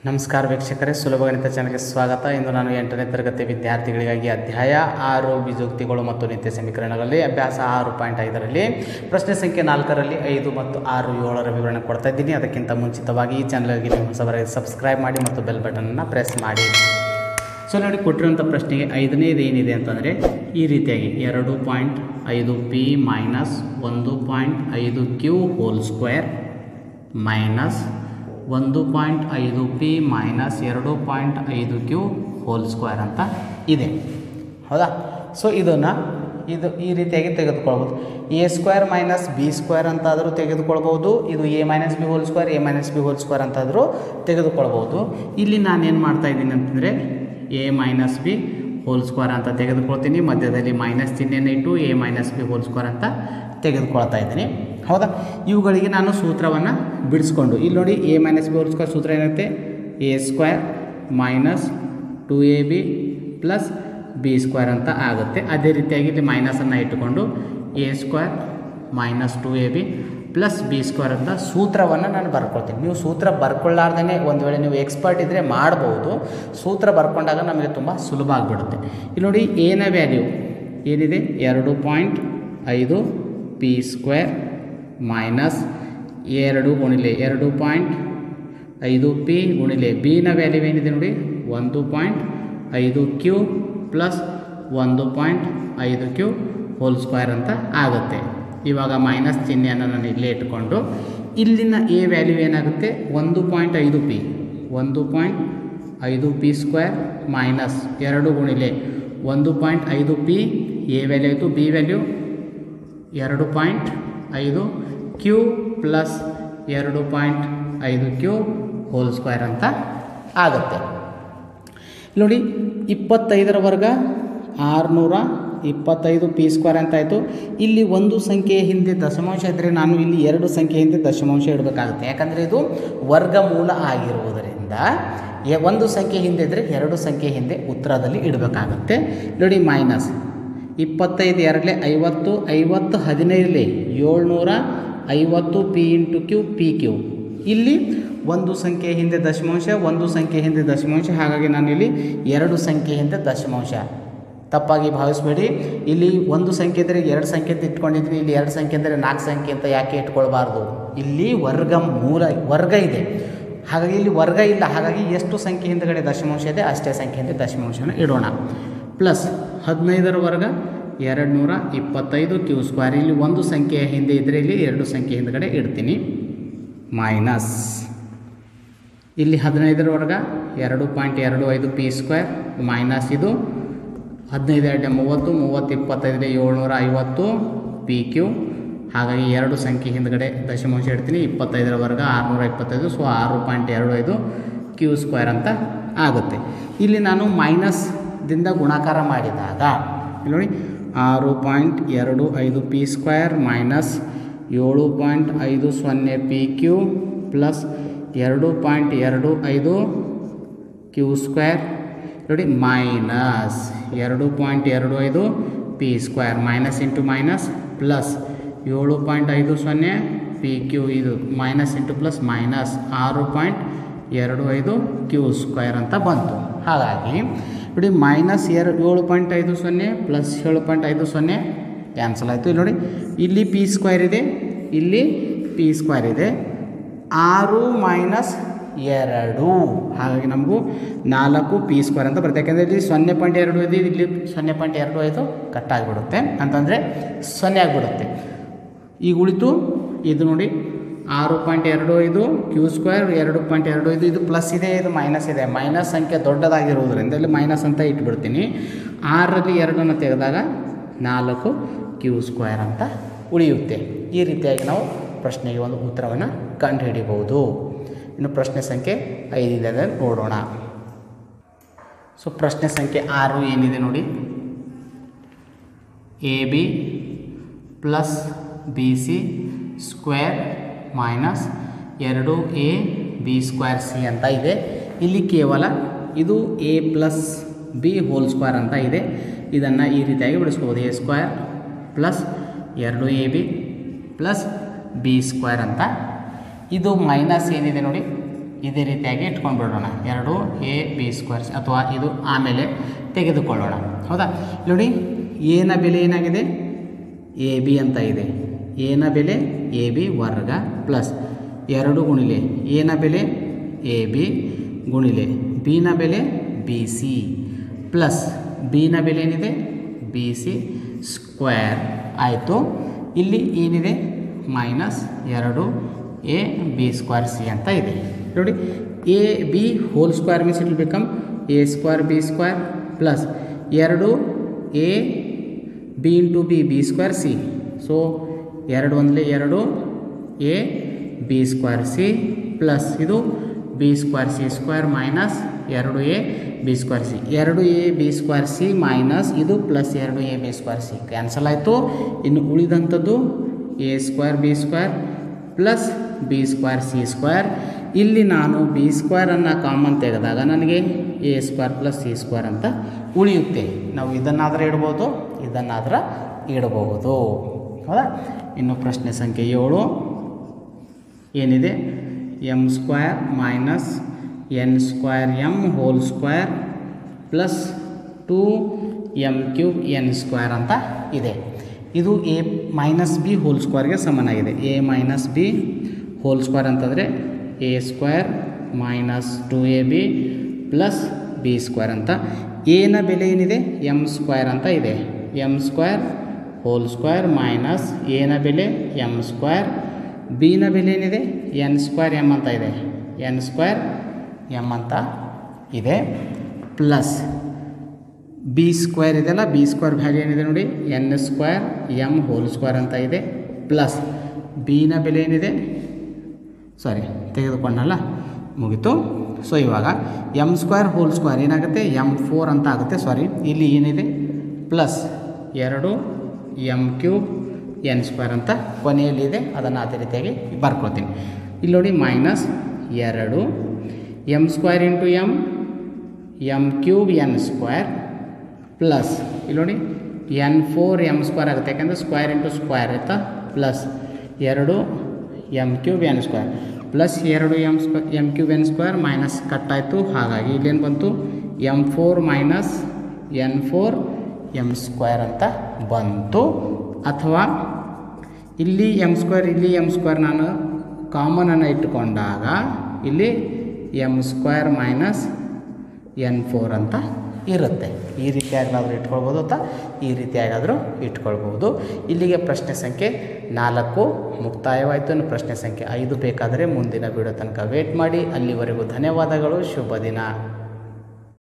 ನಮಸ್ಕಾರ ವೀಕ್ಷಕರೇ ಸುಲಭ ಗಣಿತ ಚಾನಲ್ಗೆ ಸ್ವಾಗತ ಇಂದು ನಾನು ಎಂಟನೇ ತರಗತಿ ವಿದ್ಯಾರ್ಥಿಗಳಿಗಾಗಿ ಅಧ್ಯಾಯ ಆರು ಬೀಜೋಕ್ತಿಗಳು ಮತ್ತು ನಿತ್ಯ ಸಮೀಕರಣಗಳಲ್ಲಿ ಅಭ್ಯಾಸ ಆರು ಪಾಯಿಂಟ್ ಐದರಲ್ಲಿ ಪ್ರಶ್ನೆ ಸಂಖ್ಯೆ ನಾಲ್ಕರಲ್ಲಿ ಐದು ಮತ್ತು ಆರು ಏಳರ ವಿವರಣೆ ಕೊಡ್ತಾ ಇದ್ದೀನಿ ಅದಕ್ಕಿಂತ ಮುಂಚಿತವಾಗಿ ಈ ಚಾನಲ್ಗೆ ನೀವು ಹೊಸಬರಾಗಿ ಸಬ್ಸ್ಕ್ರೈಬ್ ಮಾಡಿ ಮತ್ತು ಬೆಲ್ ಬಟನನ್ನು ಪ್ರೆಸ್ ಮಾಡಿ ಸೊ ನೋಡಿ ಕೊಟ್ಟಿರುವಂಥ ಪ್ರಶ್ನೆಗೆ ಐದನೇದು ಏನಿದೆ ಅಂತಂದರೆ ಈ ರೀತಿಯಾಗಿ ಎರಡು ಪಾಯಿಂಟ್ ಐದು ಪಿ ಮೈನಸ್ ಒಂದು ಪಾಯಿಂಟ್ ಐದು ಕ್ಯೂ ಹೋಲ್ ಸ್ಕ್ವೇರ್ ಮೈನಸ್ ಒಂದು ಪಾಯಿಂಟ್ ಐದು ಪಿ ಮೈನಸ್ ಎರಡು ಪಾಯಿಂಟ್ ಐದು ಕ್ಯೂ ಹೋಲ್ ಸ್ಕ್ವೇರ್ ಅಂತ ಇದೆ ಹೌದಾ ಸೊ ಇದನ್ನು ಇದು ಈ ರೀತಿಯಾಗಿ ತೆಗೆದುಕೊಳ್ಬೋದು A square minus B square ಅಂತಾದರೂ ತೆಗೆದುಕೊಳ್ಬೋದು ಇದು A minus B whole square A minus B whole square ಅಂತಾದರೂ ತೆಗೆದುಕೊಳ್ಬೋದು ಇಲ್ಲಿ ನಾನೇನು ಮಾಡ್ತಾ ಇದ್ದೀನಿ ಅಂತಂದರೆ A minus B whole square ಅಂತ ತೆಗೆದುಕೊಳ್ತೀನಿ ಮಧ್ಯದಲ್ಲಿ ಮೈನಸ್ ಚಿಹ್ನೆಯನ್ನು ಇಟ್ಟು A minus B whole square ಅಂತ ತೆಗೆದುಕೊಳ್ತಾ ಇದ್ದೀನಿ ಹೌದಾ ಇವುಗಳಿಗೆ ನಾನು ಸೂತ್ರವನ್ನು ಬಿಡಿಸ್ಕೊಂಡು ಇಲ್ಲಿ ನೋಡಿ A minus B whole square ಸೂತ್ರ ಏನಾಗುತ್ತೆ A square minus two A B plus B square ಅಂತ ಆಗುತ್ತೆ ಅದೇ ರೀತಿಯಾಗಿ ಇಲ್ಲಿ ಮೈನಸನ್ನು ಇಟ್ಟುಕೊಂಡು A square minus two A B plus B square ಅಂತ ಸೂತ್ರವನ್ನು ನಾನು ಬರ್ಕೊಳ್ತೀನಿ ನೀವು ಸೂತ್ರ ಬರ್ಕೊಳ್ಳಾರ್ದೇ ಒಂದು ವೇಳೆ ನೀವು ಎಕ್ಸ್ಪರ್ಟ್ ಇದ್ದರೆ ಮಾಡ್ಬೋದು ಸೂತ್ರ ಬರ್ಕೊಂಡಾಗ ನಮಗೆ ತುಂಬ ಸುಲಭ ಆಗಿಬಿಡುತ್ತೆ ಇಲ್ಲಿ ನೋಡಿ ಎನ ವ್ಯಾಲ್ಯೂ ಏನಿದೆ ಎರಡು ಪಾಯಿಂಟ್ ಐದು ಪಿ ಸ್ಕ್ವೇರ್ ಮೈನಸ್ ಎರಡು ಗುಣಿಲೆ ಎರಡು ಪಾಯಿಂಟ್ ಐದು ಪಿ ಗುಣಿಲೆ ಬಿನ ವ್ಯಾಲ್ಯೂ ಏನಿದೆ ನೋಡಿ ಒಂದು ಪಾಯಿಂಟ್ ಐದು ಕ್ಯೂ ಪ್ಲಸ್ ಒಂದು ಪಾಯಿಂಟ್ ಐದು ಕ್ಯೂ ಹೋಲ್ ಸ್ಕ್ವೇರ್ ಅಂತ ಆಗುತ್ತೆ ಇವಾಗ ಮೈನಸ್ ಚಿಹ್ನೆಯನ್ನು ನಾನು ಇಲ್ಲೇ ಇಟ್ಕೊಂಡು ಇಲ್ಲಿನ ಎ ವ್ಯಾಲ್ಯೂ ಏನಾಗುತ್ತೆ ಒಂದು ಪಾಯಿಂಟ್ ಐದು ಪಿ ಒಂದು ಪಾಯಿಂಟ್ ಐದು ಪಿ ಸ್ಕ್ವೇರ್ ಮೈನಸ್ ಎರಡು ಗುಣಿಲೆ ಒಂದು ಪಾಯಿಂಟ್ ಐದು ಪಿ ಎ ವ್ಯಾಲ್ಯೂ ಆಯಿತು ಬಿ ವ್ಯಾಲ್ಯೂ ಎರಡು ಪಾಯಿಂಟ್ ಐದು ಕ್ಯೂ ಪ್ಲಸ್ ಎರಡು ಪಾಯಿಂಟ್ ಐದು ಕ್ಯೂ ಹೋಲ್ ಸ್ಕ್ವೇರ್ ಅಂತ ಆಗುತ್ತೆ ನೋಡಿ ಇಪ್ಪತ್ತೈದರ ವರ್ಗ ಆರುನೂರ ಇಪ್ಪತ್ತೈದು ಪಿ ಸ್ಕ್ವೇರ್ ಅಂತ ಆಯಿತು ಇಲ್ಲಿ ಒಂದು ಸಂಖ್ಯೆಯ ಹಿಂದೆ ದಶಮಾಂಶ ಇದ್ದರೆ ನಾನು ಇಲ್ಲಿ ಎರಡು ಸಂಖ್ಯೆ ಹಿಂದೆ ದಶಮಾಂಶ ಇಡಬೇಕಾಗುತ್ತೆ ಯಾಕಂದರೆ ಇದು ವರ್ಗಮೂಲ ಆಗಿರುವುದರಿಂದ ಎ- ಒಂದು ಸಂಖ್ಯೆ ಹಿಂದೆ ಇದ್ದರೆ ಎರಡು ಸಂಖ್ಯೆ ಹಿಂದೆ ಉತ್ತರದಲ್ಲಿ ಇಡಬೇಕಾಗುತ್ತೆ ನೋಡಿ ಮೈನಸ್ ಇಪ್ಪತ್ತೈದು ಎರಡಲೆ ಐವತ್ತು ಐವತ್ತು ಹದಿನೈದಲೆ ಏಳ್ನೂರ ಐವತ್ತು P into Q P Q ಇಲ್ಲಿ ಒಂದು ಸಂಖ್ಯೆ ಹಿಂದೆ ದಶಮಾಂಶ ಒಂದು ಸಂಖ್ಯೆ ಹಿಂದೆ ದಶಮಾಂಶ ಹಾಗಾಗಿ ನಾನು ಇಲ್ಲಿ ಎರಡು ಸಂಖ್ಯೆ ಹಿಂದೆ ದಶಮಾಂಶ ತಪ್ಪಾಗಿ ಭಾವಿಸಬೇಡಿ ಇಲ್ಲಿ ಒಂದು ಸಂಖ್ಯೆ ಇದ್ದರೆ ಎರಡು ಸಂಖ್ಯೆ ಅಂತ ಇಟ್ಕೊಂಡಿದ್ದೀನಿ ಇಲ್ಲಿ ಎರಡು ಸಂಖ್ಯೆ ಅಂದರೆ ನಾಲ್ಕು ಸಂಖ್ಯೆ ಅಂತ ಯಾಕೆ ಇಟ್ಕೊಳ್ಬಾರ್ದು ಇಲ್ಲಿ ವರ್ಗ ಮೂಲ ವರ್ಗ ಇದೆ ಹಾಗಾಗಿ ಇಲ್ಲಿ ವರ್ಗ ಇಲ್ಲ ಹಾಗಾಗಿ ಎಷ್ಟು ಸಂಖ್ಯೆ ಹಿಂದಗಡೆ ದಶಮಾಂಶ ಇದೆ ಅಷ್ಟೇ ಸಂಖ್ಯೆ ಹಿಂದೆ ದಶಮಾಂಶನ ಇಡೋಣ ಪ್ಲಸ್ ಹದಿನೈದರ ವರ್ಗ ಎರಡು ನೂರ ಇಪ್ಪತ್ತೈದು ಕ್ಯೂ ಸ್ಕ್ವೇರ್ ಇಲ್ಲಿ ಒಂದು ಸಂಖ್ಯೆಯ ಹಿಂದೆ ಇದ್ದರೆ ಇಲ್ಲಿ ಎರಡು ಸಂಖ್ಯೆ ಹಿಂದಗಡೆ ಇಡ್ತೀನಿ ಮೈನಸ್ ಇಲ್ಲಿ ಹದಿನೈದರ ವರ್ಗ ಎರಡು ಪಾಯಿಂಟ್ ಎರಡು ಐದು ಪಿ ಸ್ಕ್ವೇರ್ ಮೈನಸ್ ಇದು ಹದಿನೈದು ಎರಡನೇ ಮೂವತ್ತು ಮೂವತ್ತು ಇಪ್ಪತ್ತೈದನೇ ಏಳ್ನೂರ ಐವತ್ತು ಪಿ ಕ್ಯೂ ಹಾಗಾಗಿ ಎರಡು ಸಂಖ್ಯೆ ಹಿಂದ್ಗಡೆ ದಶಮಾಂಶ ಇಡ್ತೀನಿ ಇಪ್ಪತ್ತೈದರ ವರ್ಗ ಆರುನೂರ ಇಪ್ಪತ್ತೈದು ಸೊ ಆರು ಪಾಯಿಂಟ್ ಎರಡು ಐದು ಕ್ಯೂ ಸ್ಕ್ವೇರ್ ಅಂತ ಆಗುತ್ತೆ ಇಲ್ಲಿ ನಾನು ಮೈನಸ್ದಿಂದ ಗುಣಾಕಾರ ಮಾಡಿದಾಗ ಇಲ್ಲಿ ನೋಡಿ ಆರು ಪಾಯಿಂಟ್ ಎರಡು ಐದು ಪಿ ಸ್ಕ್ವೇರ್ ಮೈನಸ್ ಏಳು ಪಾಯಿಂಟ್ ಐದು ಸೊನ್ನೆ ಪಿ ಕ್ಯೂ ಪ್ಲಸ್ ಎರಡು ಪಾಯಿಂಟ್ ಎರಡು ಐದು ಕ್ಯೂ ಸ್ಕ್ವೇರ್ ನೋಡಿ ಮೈನಸ್ ಎರಡು ಪಾಯಿಂಟ್ ಎರಡು ಐದು P square minus into minus plus ಏಳು ಪಾಯಿಂಟ್ ಐದು ಸೊನ್ನೆ ಪಿ ಕ್ಯೂ ಇದು ಮೈನಸ್ ಇಂಟು ಪ್ಲಸ್ ಮೈನಸ್ ಆರು ಪಾಯಿಂಟ್ ಎರಡು ಐದು ಕ್ಯೂ ಸ್ಕ್ವೇರ್ ಅಂತ ಬಂತು ಹಾಗಾಗಿ ನೋಡಿ ಮೈನಸ್ ಎರಡು ಏಳು ಪಾಯಿಂಟ್ ಐದು ಸೊನ್ನೆ ಪ್ಲಸ್ ಏಳು ಪಾಯಿಂಟ್ ಐದು ಸೊನ್ನೆ ಕ್ಯಾನ್ಸಲ್ ಆಯಿತು ಇಲ್ಲಿ ನೋಡಿ ಇಲ್ಲಿ ಪಿ ಸ್ಕ್ವೇರ್ ಇದೆ ಇಲ್ಲಿ ಪಿ ಸ್ಕ್ವೇರ್ ಇದೆ ಆರು ಮೈನಸ್ ಎರಡು ಹಾಗಾಗಿ ನಮಗೂ ನಾಲ್ಕು ಪಿ ಸ್ಕ್ವೇರ್ ಅಂತ ಬರುತ್ತೆ ಯಾಕೆಂದರೆ ಇಲ್ಲಿ ಸೊನ್ನೆ ಪಾಯಿಂಟ್ ಎರಡು ಇದೆ ಇಲ್ಲಿ ಸೊನ್ನೆ ಪಾಯಿಂಟ್ ಎರಡು ಐದು ಕಟ್ ಆಗಿಬಿಡುತ್ತೆ ಅಂತಂದರೆ ಸೊನ್ನೆ ಆಗಿಬಿಡುತ್ತೆ ಈಗ ಉಳಿತು ಇದು ನೋಡಿ ಆರು ಪಾಯಿಂಟ್ ಎರಡು ಐದು ಕ್ಯೂ ಸ್ಕ್ವೇರ್ ಎರಡು ಪಾಯಿಂಟ್ ಎರಡು ಐದು ಇದು ಪ್ಲಸ್ ಇದೆ ಇದು ಮೈನಸ್ ಇದೆ ಮೈನಸ್ ಸಂಖ್ಯೆ ದೊಡ್ಡದಾಗಿರುವುದರಿಂದ ಇಲ್ಲಿ ಮೈನಸ್ ಅಂತ ಇಟ್ಬಿಡ್ತೀನಿ ಆರರಲ್ಲಿ ಎರಡನ್ನು ತೆಗೆದಾಗ ನಾಲ್ಕು ಕ್ಯೂ ಸ್ಕ್ವೇರ್ ಅಂತ ಉಳಿಯುತ್ತೆ ಈ ರೀತಿಯಾಗಿ ನಾವು ಪ್ರಶ್ನೆಗೆ ಒಂದು ಉತ್ತರವನ್ನು ಕಂಡುಹಿಡಿಬಹುದು ಇನ್ನು ಪ್ರಶ್ನೆ ಸಂಖ್ಯೆ ಐದಿದೆ ಅದನ್ನು ನೋಡೋಣ ಸೊ ಪ್ರಶ್ನೆ ಸಂಖ್ಯೆ ಆರು ಏನಿದೆ ನೋಡಿ A B plus B C square minus ಎರಡು ಎ ಬಿ ಸ್ಕ್ವೇರ್ ಸಿ ಅಂತ ಇದೆ ಇಲ್ಲಿ ಕೇವಲ ಇದು A plus B whole square ಅಂತ ಇದೆ ಇದನ್ನು ಈ ರೀತಿಯಾಗಿ ಬಿಡಿಸ್ಬೋದು ಎ ಸ್ಕ್ವೇರ್ ಪ್ಲಸ್ ಎರಡು A B plus B square ಅಂತ ಇದು ಮೈನಸ್ ಏನಿದೆ ನೋಡಿ ಇದೇ ರೀತಿಯಾಗಿ ಇಟ್ಕೊಂಡ್ಬಿಡೋಣ ಎರಡು ಎ ಬಿ ಸ್ಕ್ವೇರ್ ಅಥವಾ ಇದು ಆಮೇಲೆ ತೆಗೆದುಕೊಳ್ಳೋಣ ಹೌದಾ ನೋಡಿ ಎನ ಬೆಲೆ ಏನಾಗಿದೆ ಎ ಬಿ ಅಂತ ಇದೆ ಎನ ಬೆಲೆ ಎ ಬಿ ವರ್ಗ ಪ್ಲಸ್ ಎರಡು ಗುಣಿಲೆ ಎನ ಬೆಲೆ ಎ ಬಿ ಗುಣಿಲೆ ಬಿನ ಬೆಲೆ ಬಿ ಸಿ ಪ್ಲಸ್ ಬಿನ ಬೆಲೆ ಏನಿದೆ ಬಿ ಸಿ ಸ್ಕ್ವೇರ್ ಆಯಿತು ಇಲ್ಲಿ ಏನಿದೆ ಮೈನಸ್ ಎರಡು ಎ ಬಿ ಸ್ಕ್ವೇರ್ ಸಿ ಅಂತ ಇದೆ ನೋಡಿ A B whole square means it will become A square B square plus ಎರಡು A B into B B square C so ಎರಡು ಒಂದಲೇ ಎರಡು A B square C plus ಇದು B square C square minus ಎರಡು A B square C ಎರಡು A B square C minus ಇದು plus ಎರಡು A B square C cancel ಆಯಿತು ಇನ್ನು ಉಳಿದಂಥದ್ದು A square B square plus B square C square ಇಲ್ಲಿ ನಾನು ಬಿ ಸ್ಕ್ವೇರನ್ನು ಕಾಮನ್ ತೆಗೆದಾಗ ನನಗೆ A square plus C square ಅಂತ ಉಳಿಯುತ್ತೆ ನಾವು ಇದನ್ನಾದ್ರೆ ಇಡ್ಬೋದು ಇದನ್ನಾದ್ರೆ ಇಡಬಹುದು ಹೌದಾ ಇನ್ನು ಪ್ರಶ್ನೆ ಸಂಖ್ಯೆ ಏಳು ಏನಿದೆ M square minus N square M whole square plus two M cube N square ಅಂತ ಇದೆ ಇದು ಎ ಮೈನಸ್ ಬಿ ಹೋಲ್ ಸ್ಕ್ವೇರ್ಗೆ ಸಮನಾಗಿದೆ A minus B whole square ಅಂತಂದರೆ A square minus two A B plus B square ಅಂತ ಎನ ಬೆಲೆ ಏನಿದೆ ಎಮ್ ಸ್ಕ್ವೇರ್ ಅಂತ ಇದೆ M square whole square minus ಎನ ಬೆಲೆ ಎಮ್ ಸ್ಕ್ವೇರ್ ಬಿನ ಬೆಲೆ ಏನಿದೆ ಎನ್ ಸ್ಕ್ವೇರ್ ಎಮ್ ಅಂತ ಇದೆ ಎನ್ ಸ್ಕ್ವೇರ್ ಎಮ್ ಅಂತ ಇದೆ ಪ್ಲಸ್ ಬಿ ಸ್ಕ್ವೇರ್ ಇದೆಯಲ್ಲ ಬಿ ಸ್ಕ್ವೇರ್ ವ್ಯಾಲ್ಯೂ ಏನಿದೆ ನೋಡಿ N square M whole square ಅಂತ ಇದೆ ಪ್ಲಸ್ ಬಿನ ಬೆಲೆ ಏನಿದೆ ಸಾರಿ ತೆಗೆದುಕೊಂಡಲ್ಲ ಮುಗೀತು ಸೊ ಇವಾಗ ಎಮ್ ಸ್ಕ್ವೇರ್ ಹೋಲ್ ಸ್ಕ್ವೇರ್ ಏನಾಗುತ್ತೆ ಎಮ್ ಫೋರ್ ಅಂತ ಆಗುತ್ತೆ ಸಾರಿ ಇಲ್ಲಿ ಏನಿದೆ ಪ್ಲಸ್ ಎರಡು ಎಮ್ ಕ್ಯೂಬ್ ಎನ್ ಸ್ಕ್ವೇರ್ ಅಂತ ಕೊನೆಯಲ್ಲಿದೆ ಅದನ್ನು ಅದೇ ರೀತಿಯಾಗಿ ಬರ್ಕೊಳ್ತೀನಿ ಇಲ್ಲಿ ನೋಡಿ ಮೈನಸ್ ಎರಡು M square into M M cube N square plus ಇಲ್ಲಿ ನೋಡಿ ಎನ್ ಫೋರ್ ಎಮ್ ಸ್ಕ್ವೇರ್ ಆಗುತ್ತೆ ಯಾಕೆಂದರೆ ಸ್ಕ್ವೇರ್ ಇಂಟು ಸ್ಕ್ವೇರ್ ಆಯಿತಾ ಪ್ಲಸ್ ಎರಡು M cube N square plus ಎರಡು M square M cube N square minus ಕಟ್ಟಾಯಿತು ಹಾಗಾಗಿ ಇಲ್ಲೇನು ಬಂತು M four minus N four M square ಅಂತ ಬಂತು ಅಥವಾ ಇಲ್ಲಿ ಎಮ್ ಸ್ಕ್ವೇರ್ ಇಲ್ಲಿ ಎಮ್ ಸ್ಕ್ವೇರ್ ನಾನು ಕಾಮನನ್ನು ಇಟ್ಟುಕೊಂಡಾಗ ಇಲ್ಲಿ M square minus N four ಅಂತ ಇರುತ್ತೆ ಈ ರೀತಿಯಾಗಾದರೂ ಇಟ್ಕೊಳ್ಬೋದು ಅಥವಾ ಈ ರೀತಿಯಾಗಾದರೂ ಇಟ್ಕೊಳ್ಬೋದು ಇಲ್ಲಿಗೆ ಪ್ರಶ್ನೆ ಸಂಖ್ಯೆ ನಾಲ್ಕು ಮುಕ್ತಾಯವಾಯಿತು ಇನ್ನು ಪ್ರಶ್ನೆ ಸಂಖ್ಯೆ ಐದು ಬೇಕಾದರೆ ಮುಂದಿನ ವಿಡಿಯೋ ತನಕ ವೇಟ್ ಮಾಡಿ ಅಲ್ಲಿವರೆಗೂ ಧನ್ಯವಾದಗಳು ಶುಭ ದಿನ